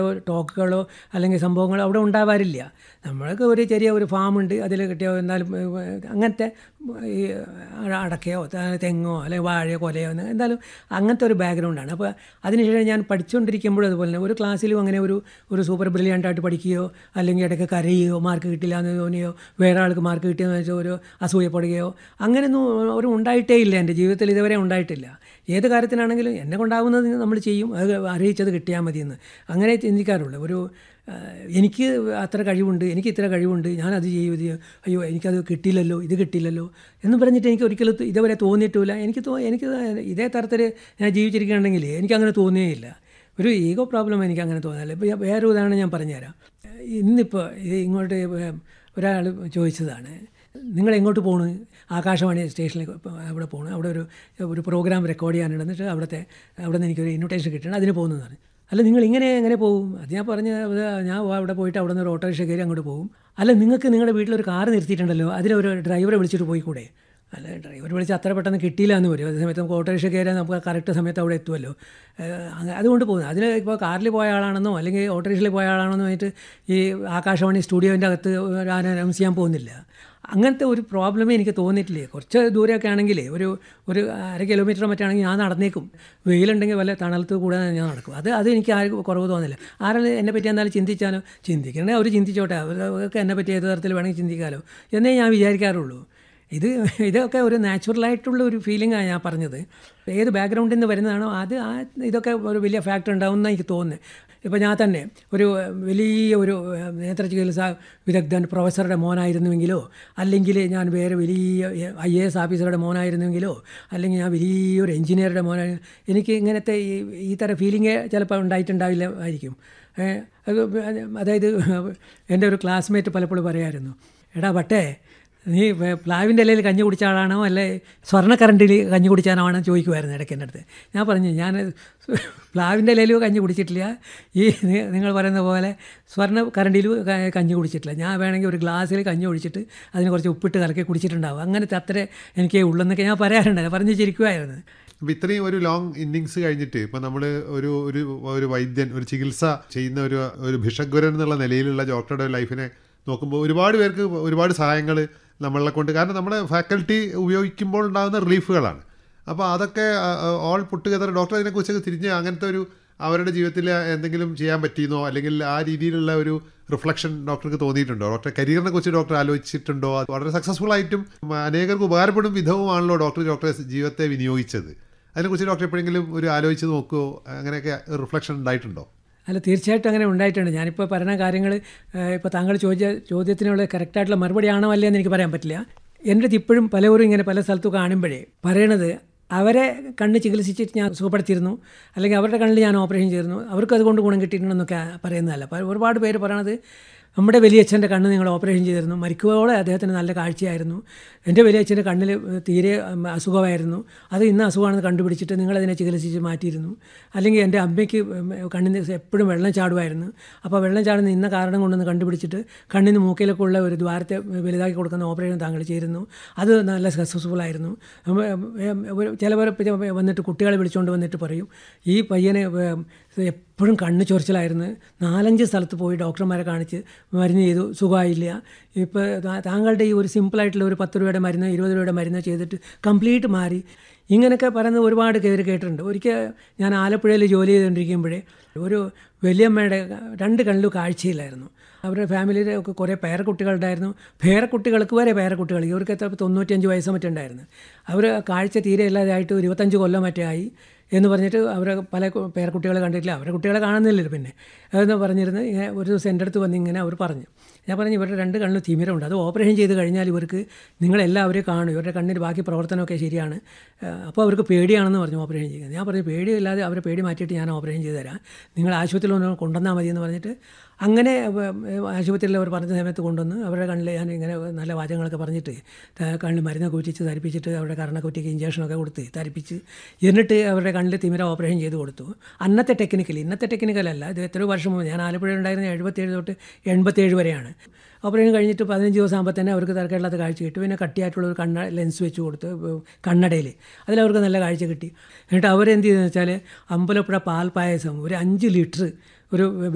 ടോക്കുകളോ അല്ലെങ്കിൽ സംഭവങ്ങളോ അവിടെ ഉണ്ടാവാറില്ല നമ്മൾക്ക് ഒരു ചെറിയ ഒരു ഫാമുണ്ട് അതിൽ കിട്ടിയ എന്നാലും ഏഹ്, അങ്ങനത്തെ ഈ അടക്കയോ ത- തെങ്ങോ അല്ലെങ്കിൽ വാഴയോ കൊലയോ എന്ന് എന്തായാലും അങ്ങനത്തെ ഒരു ബാക്ക്ഗ്രൗണ്ടാണ് അപ്പോൾ അതിനുശേഷം ഞാൻ പഠിച്ചുകൊണ്ടിരിക്കുമ്പോഴും അതുപോലെ തന്നെ ഒരു ക്ലാസ്സിലും അങ്ങനെ ഒരു ഒരു സൂപ്പർ ബ്രില്യൻ്റ് ആയിട്ട് പഠിക്കുകയോ അല്ലെങ്കിൽ ഇടയ്ക്ക് കരയുകയോ മാർക്ക് കിട്ടില്ല എന്ന് തോന്നിയോ വേറെ ആൾക്ക് മാർക്ക് കിട്ടിയെന്ന് വെച്ചാൽ ഒരു അസൂയപ്പെടുകയോ അങ്ങനെയൊന്നും ഒരു ഉണ്ടായിട്ടേ ഇല്ല എൻ്റെ ജീവിതത്തിൽ ഇതുവരെ ഉണ്ടായിട്ടില്ല ഏത് കാര്യത്തിനാണെങ്കിലും എന്നെ കൊണ്ടാവുന്നത് നമ്മൾ ചെയ്യും അത് അറിയിച്ചത് കിട്ടിയാൽ മതിയെന്ന് അങ്ങനെ ചിന്തിക്കാറുള്ളൂ ഒരു ആ, എനിക്ക് അത്ര കഴിവുണ്ട് എനിക്ക് ഇത്ര കഴിവുണ്ട് ഞാനത് ചെയ്യും ഇത് ചെയ്യും. അയ്യോ എനിക്കത് കിട്ടിയില്ലല്ലോ ഇത് കിട്ടിയില്ലല്ലോ എന്ന് പറഞ്ഞിട്ട് എനിക്ക് ഒരിക്കലും ത- ഇതുവരെ തോന്നിയിട്ടില്ല എനിക്ക് തോ എനിക്ക് ഇതേ തരത്തിൽ ഞാൻ ജീവിച്ചിരിക്കുകയാണെങ്കിൽ എനിക്കങ്ങനെ തോന്നിയേയില്ല ഒരു ഈഗോ പ്രോബ്ലം എനിക്ക് അങ്ങനെ തോന്നാറില്ല ഇപ്പോൾ വേറെ ഉദാഹരണം ഞാൻ പറഞ്ഞുതരാം ഇന്നിപ്പോൾ ഇത് ഇങ്ങോട്ട് ഒരാൾ ചോദിച്ചതാണ് നിങ്ങൾ എങ്ങോട്ട് പോണ് ആകാശവാണി സ്റ്റേഷനിൽ അവിടെ പോണ് അവിടെ ഒരു ഒരു പ്രോഗ്രാം റെക്കോർഡ് ചെയ്യാനുണ്ട് എന്നിട്ട് അവിടുത്തെ അവിടെ നിന്ന് എനിക്കൊരു ഇൻവിറ്റേഷൻ കിട്ടണം അതിന് പോകുന്നതെന്ന് പറഞ്ഞു അല്ല നിങ്ങൾ ഇങ്ങനെ എങ്ങനെ പോകും അത് ഞാൻ പറഞ്ഞ അത് ഞാൻ അവിടെ പോയിട്ട് അവിടെ നിന്ന് ഒരു ഓട്ടോറിക്ഷ കയറി അങ്ങോട്ട് പോകും അല്ല നിങ്ങൾക്ക് നിങ്ങളുടെ വീട്ടിലൊരു കാറ് നിർത്തിയിട്ടുണ്ടല്ലോ അതിലൊരു ഡ്രൈവറെ വിളിച്ചിട്ട് പോയിക്കൂടെ അല്ല ഡ്രൈവർ വിളിച്ച് അത്ര പെട്ടെന്ന് കിട്ടിയില്ല എന്ന് വരും അതേ സമയത്ത് നമുക്ക് ഓട്ടോറിക്ഷ കയറിയാൽ നമുക്ക് കറക്റ്റ് സമയത്ത് അവിടെ എത്തുമല്ലോ ഏഹ് അങ്ങ- അതുകൊണ്ട് പോകുന്നു അതിൽ ഇപ്പോൾ കാറിൽ പോയ ആളാണെന്നോ അല്ലെങ്കിൽ ഓട്ടോറിക്ഷയിൽ പോയ ആളാണെന്നോ ആയിട്ട് ഈ ആകാശവാണി സ്റ്റുഡിയോൻ്റെ അകത്ത് അനൗൺസ് ചെയ്യാൻ പോകുന്നില്ല അങ്ങനത്തെ ഒരു പ്രോബ്ലമേ എനിക്ക് തോന്നിയിട്ടില്ലേ കുറച്ച് ദൂരെയൊക്കെ ആണെങ്കിൽ ഒരു ഒരു അര കിലോമീറ്റർ മറ്റാണെങ്കിൽ ഞാൻ നടന്നേക്കും വെയിലുണ്ടെങ്കിൽ വല്ല തണലത്ത് കൂടാതെ ഞാൻ നടക്കും അത് അത് എനിക്ക് ആർക്കും കുറവ് തോന്നില്ല ആരെങ്കിലും എന്നെ പറ്റി എന്തായാലും ചിന്തിച്ചാലോ ചിന്തിക്കണേ അവർ ചിന്തിച്ചോട്ടെ അവർക്ക് എന്നെ പറ്റി ഏത് തരത്തിൽ വേണമെങ്കിൽ ചിന്തിക്കാമല്ലോ എന്നേ ഞാൻ വിചാരിക്കാറുള്ളൂ ഇത് ഇതൊക്കെ ഒരു നാച്ചുറലായിട്ടുള്ള ഒരു ഫീലിംഗാണ് ഞാൻ പറഞ്ഞത് ഏത് ബാക്ക്ഗ്രൗണ്ടിൽ നിന്ന് വരുന്നതാണോ അത് ആ ഇതൊക്കെ ഒരു വലിയ ഫാക്ടർ ഉണ്ടാവുമെന്ന് എനിക്ക് തോന്നുന്നത് ഇപ്പോൾ ഞാൻ തന്നെ ഒരു വലിയ ഒരു നേത്ര ചികിത്സ വിദഗ്ധൻ പ്രൊഫസറുടെ മോനായിരുന്നുവെങ്കിലോ അല്ലെങ്കിൽ ഞാൻ വേറെ വലിയ ഐ എ എസ് ഓഫീസറുടെ മോനായിരുന്നുവെങ്കിലോ അല്ലെങ്കിൽ ഞാൻ വലിയൊരു എഞ്ചിനീയറുടെ മോനായി എനിക്ക് ഇങ്ങനത്തെ ഈ ഈ തരം ഫീലിംഗ് ചിലപ്പോൾ ഉണ്ടായിട്ടുണ്ടാവില്ല ആയിരിക്കും ഏ, അത് അതായത് എൻ്റെ ഒരു ക്ലാസ്മേറ്റ് പലപ്പോഴും പറയായിരുന്നു എടാ ബട്ടേ നീ വേ- പ്ലാവിൻ്റെ ഇലയിൽ കഞ്ഞി കുടിച്ച ആളാണോ അല്ലെ സ്വർണ്ണക്കറണ്ടിൽ കഞ്ഞി കുടിച്ചാണോ ആണോ ചോദിക്കുമായിരുന്നു ഇടയ്ക്ക് എൻ്റെ അടുത്ത് ഞാൻ പറഞ്ഞു ഞാൻ പ്ലാവിൻ്റെ ഇലയിലും കഞ്ഞി കുടിച്ചിട്ടില്ല ഈ നി- നിങ്ങൾ പറയുന്ന പോലെ സ്വർണ്ണ കറണ്ടിലും ക- കഞ്ഞി കുടിച്ചിട്ടില്ല ഞാൻ വേണമെങ്കിൽ ഒരു ഗ്ലാസ്സിൽ കഞ്ഞി ഒഴിച്ചിട്ട് അതിന് കുറച്ച് ഉപ്പിട്ട് കലക്കി കുടിച്ചിട്ടുണ്ടാവും അങ്ങനത്തെ അത്ര എനിക്ക് ഉള്ളെന്നൊക്കെ ഞാൻ പറയാറുണ്ട് പറഞ്ഞ് ചിരിക്കുമായിരുന്നു അപ്പോൾ ഇത്രയും ഒരു ലോങ് ഇന്നിങ്സ് കഴിഞ്ഞിട്ട് ഇപ്പം നമ്മൾ ഒരു ഒരു ഒരു വൈദ്യൻ ഒരു ചികിത്സ ചെയ്യുന്ന ഒരു ഒരു ഭിഷഗ്വരൻ എന്നുള്ള നിലയിലുള്ള ഡോക്ടറുടെ ലൈഫിനെ നോക്കുമ്പോൾ ഒരുപാട് പേർക്ക് ഒരുപാട് സഹായങ്ങൾ നമ്മളെ കൊണ്ട് കാരണം നമ്മുടെ ഫാക്കൽറ്റി ഉപയോഗിക്കുമ്പോൾ ഉണ്ടാകുന്ന റിലീഫുകളാണ് അപ്പോൾ അതൊക്കെ ഓൾ പുട്ടുകതർ ഡോക്ടർ അതിനെക്കുറിച്ചൊക്കെ തിരിഞ്ഞ് അങ്ങനത്തെ ഒരു അവരുടെ ജീവിതത്തിൽ എന്തെങ്കിലും ചെയ്യാൻ പറ്റിയെന്നോ അല്ലെങ്കിൽ ആ രീതിയിലുള്ള ഒരു റിഫ്ലക്ഷൻ ഡോക്ടർക്ക് തോന്നിയിട്ടുണ്ടോ ഡോക്ടർ കരിയറിനെ കുറിച്ച് ഡോക്ടർ ആലോചിച്ചിട്ടുണ്ടോ അത് വളരെ സക്സസ്ഫുൾ ആയിട്ടും അനേകർക്ക് ഉപകാരപ്പെടും വിധവുമാണല്ലോ ഡോക്ടർ ഡോക്ടറെ ജീവിതത്തെ വിനിയോഗിച്ചത് അതിനെക്കുറിച്ച് ഡോക്ടർ എപ്പോഴെങ്കിലും ഒരു ആലോചിച്ച് നോക്കുമോ അങ്ങനെയൊക്കെ റിഫ്ലക്ഷൻ ഉണ്ടായിട്ടുണ്ടോ അല്ല തീർച്ചയായിട്ടും അങ്ങനെ ഉണ്ടായിട്ടുണ്ട് ഞാനിപ്പോൾ പറയുന്ന കാര്യങ്ങൾ ഇപ്പോൾ താങ്കൾ ചോദിച്ച ചോദ്യത്തിനുള്ള കറക്റ്റായിട്ടുള്ള മറുപടി ആണോ അല്ലേ എന്ന് എനിക്ക് പറയാൻ പറ്റില്ല എൻ്റെ അടുത്ത് ഇപ്പോഴും പലവരും ഇങ്ങനെ പല സ്ഥലത്തും കാണുമ്പോഴേ പറയണത് അവരെ കണ്ണ് ചികിത്സിച്ചിട്ട് ഞാൻ സുഖപ്പെടുത്തിയിരുന്നു അല്ലെങ്കിൽ അവരുടെ കണ്ണിൽ ഞാൻ ഓപ്പറേഷൻ ചെയ്തിരുന്നു അവർക്ക് അതുകൊണ്ട് ഗുണം കിട്ടിയിട്ടുണ്ടെന്നൊക്കെ പറയുന്നതല്ല പ- ഒരുപാട് പേര് പറയണത് നമ്മുടെ വലിയച്ഛൻ്റെ കണ്ണ് നിങ്ങൾ ഓപ്പറേഷൻ ചെയ്തിരുന്നു മരിക്കുവോളം അദ്ദേഹത്തിന് നല്ല കാഴ്ചയായിരുന്നു എൻ്റെ വലിയച്ഛൻ്റെ കണ്ണിൽ തീരെ ഉം, അസുഖമായിരുന്നു അത് ഇന്ന് അസുഖമാണെന്ന് കണ്ടുപിടിച്ചിട്ട് നിങ്ങളതിനെ ചികിത്സിച്ച് മാറ്റിയിരുന്നു അല്ലെങ്കിൽ എൻ്റെ അമ്മയ്ക്ക് ഉം, കണ്ണിന് എപ്പോഴും വെള്ളം ചാടുമായിരുന്നു അപ്പോൾ വെള്ളം ചാടുന്ന ഇന്ന കാരണം കൊണ്ടൊന്ന് കണ്ടുപിടിച്ചിട്ട് കണ്ണിന് മൂക്കിലൊക്കെ ഉള്ള ഒരു ദ്വാരത്തെ വലുതാക്കി കൊടുക്കുന്ന ഓപ്പറേഷൻ താങ്കൾ ചെയ്തിരുന്നു അത് നല്ല സക്സസ്ഫുൾ ആയിരുന്നു ഉം, ഉം, ഒരു ചിലവർ വന്നിട്ട് കുട്ടികളെ വിളിച്ചുകൊണ്ട് വന്നിട്ട് പറയും ഈ പയ്യനെ ഉം, എപ്പോഴും കണ്ണ് ചൊറിച്ചിലായിരുന്നു നാലഞ്ച് സ്ഥലത്ത് പോയി ഡോക്ടർമാരെ കാണിച്ച് മരുന്ന് ചെയ്തു സുഖമായില്ല ഇപ്പോൾ താങ്കളുടെ ഈ ഒരു സിമ്പിളായിട്ടുള്ള ഒരു പത്ത് രൂപയുടെ മരുന്ന് ഇരുപത് രൂപയുടെ മരുന്ന് ചെയ്തിട്ട് കംപ്ലീറ്റ് മാറി ഇങ്ങനെയൊക്കെ പറയുന്നത് ഒരുപാട് പേര് കേട്ടിട്ടുണ്ട് ഒരിക്കൽ ഞാൻ ആലപ്പുഴയിൽ ജോലി ചെയ്തുകൊണ്ടിരിക്കുമ്പോഴേ ഒരു വലിയമ്മയുടെ രണ്ട് കണ്ണിലും കാഴ്ചയില്ലായിരുന്നു അവരുടെ ഫാമിലിയിൽ ഒക്കെ കുറേ പേരക്കുട്ടികളുണ്ടായിരുന്നു പേരക്കുട്ടികൾക്ക് വരെ പേരക്കുട്ടികൾ ഇവർക്ക് എത്ര തൊണ്ണൂറ്റഞ്ച് വയസ്സ് മറ്റുണ്ടായിരുന്നു അവർ കാഴ്ച തീരെ ഇല്ലാതായിട്ട് ഇരുപത്തഞ്ച് കൊല്ലം മറ്റേ ആയി എന്ന് പറഞ്ഞിട്ട് അവർ പല കു- പേരക്കുട്ടികളെ കണ്ടിട്ടില്ല അവരുടെ കുട്ടികളെ കാണുന്നില്ലല്ലോ പിന്നെ അതെന്ന് പറഞ്ഞിരുന്ന് ഇങ്ങനെ ഒരു ദിവസം എൻ്റെ അടുത്ത് വന്ന് ഇങ്ങനെ അവർ പറഞ്ഞു ഞാൻ പറഞ്ഞു ഇവരുടെ രണ്ട് കണ്ണിൽ തിമിരമുണ്ട് അത് ഓപ്പറേഷൻ ചെയ്ത് കഴിഞ്ഞാൽ ഇവർക്ക് നിങ്ങളെല്ലാവരും കാണും ഇവരുടെ കണ്ണിന് ബാക്കി പ്രവർത്തനമൊക്കെ ശരിയാണ് ഏഹ് അപ്പോൾ അവർക്ക് പേടിയാണെന്ന് പറഞ്ഞു ഓപ്പറേഷൻ ചെയ്യുന്നത് ഞാൻ പറഞ്ഞു പേടിയില്ലാതെ അവരെ പേടി മാറ്റിയിട്ട് ഞാൻ ഓപ്പറേഷൻ ചെയ്ത് തരാം നിങ്ങൾ ആശുപത്രിയിൽ ഒന്ന് കൊണ്ടുവന്നാൽ മതി എന്ന് പറഞ്ഞിട്ട് അങ്ങനെ ഏഹ്, ആശുപത്രിയിൽ അവർ പറഞ്ഞ സമയത്ത് കൊണ്ടുവന്ന് അവരുടെ കണ്ണിൽ ഞാൻ ഇങ്ങനെ നല്ല വാചകങ്ങളൊക്കെ പറഞ്ഞിട്ട് ത- കണ്ണിൽ മരുന്നൊക്കെ കുറ്റിച്ച് ധരിപ്പിച്ചിട്ട് അവരുടെ കരണക്കുറ്റിക്ക് ഇഞ്ചക്ഷനൊക്കെ കൊടുത്ത് ധരിപ്പിച്ച് എന്നിട്ട് അവരുടെ കണ്ണിൽ തിമിര ഓപ്പറേഷൻ ചെയ്ത് കൊടുത്തു അന്നത്തെ ടെക്നിക്കൽ ഇന്നത്തെ ടെക്നിക്കലല്ല ഇത് എത്രയോ വർഷം മുമ്പ് ഞാൻ ആലപ്പുഴ ഉണ്ടായിരുന്ന എഴുപത്തേഴ് തൊട്ട് എൺപത്തേഴ് വരെയാണ് ഓപ്പറേഷൻ കഴിഞ്ഞിട്ട് പതിനഞ്ച് ദിവസം ആകുമ്പോൾ തന്നെ അവർക്ക് തിരക്കേണ്ടാത്ത കാഴ്ച കിട്ടി പിന്നെ കട്ടിയായിട്ടുള്ള ഒരു കണ്ണ ലെൻസ് വെച്ച് കൊടുത്ത് കണ്ണടയിൽ അതിലവർക്ക് നല്ല കാഴ്ച കിട്ടി എന്നിട്ട് അവരെന്ത് ചെയ്തെന്ന് വെച്ചാൽ അമ്പലപ്പുഴ പാൽ പായസം ഒരു അഞ്ച് ലിറ്റർ ഒരു